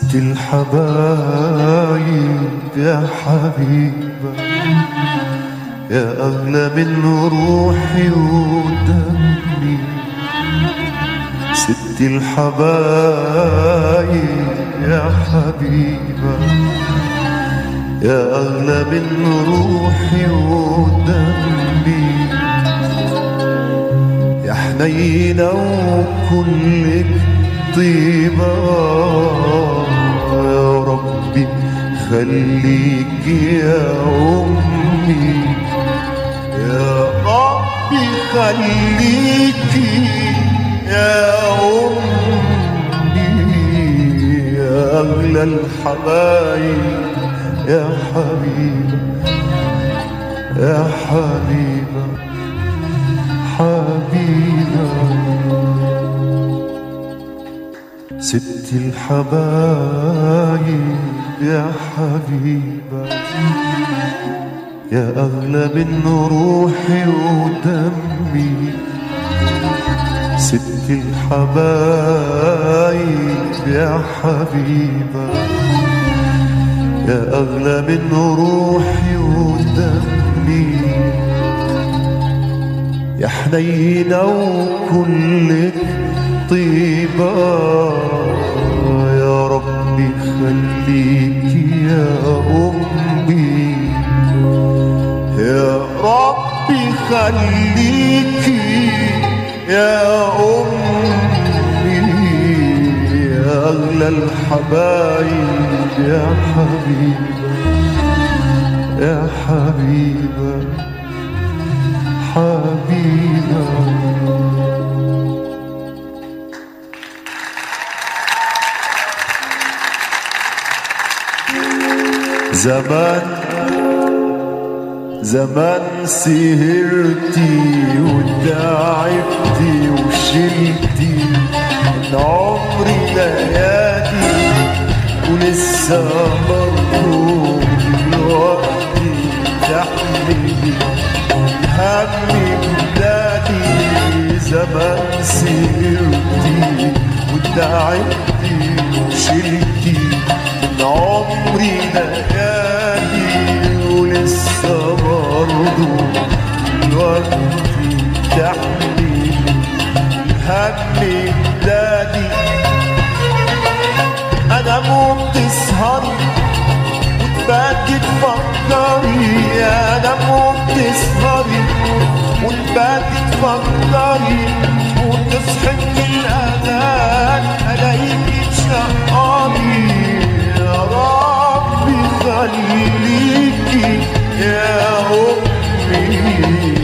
ست الحبايب يا حبيبة يا أغلى من روحي ودمي ست الحبايب يا حبيبة يا أغلى من روحي ودمي يا حنينة وكلك طيبة يا ربي خليك يا أمي يا ربي خليك يا أمي يا أغلى الحبايب يا حبيبة يا حبيبة حبيبة ست الحبايب يا حبيبة يا أغلى من روحي ودمي ست الحبايب يا حبيبة يا أغلى من روحي ودمي يا حنينة وكلك طيبة يا ربي خليك يا أمي يا ربي خليك يا أمي يا أغلى الحبايب يا حبيبة يا حبيبة حبيبة زمان زمان سهرتي وتعبتي وشلتي من عمري ليالي ولسه برضه دلوقتي تحملي همي بلادي زمان سهرتي وتعبتي وشلتي من عمري ليالي ولسه برضه دلوقتي تحملي همي بلادي انا مو بتسهري وتباتي تفكري انا مو بتسهري وتباتي تفكري وتصحي من الاذان الاقيكي تشقري يا ربي خليكي يا امي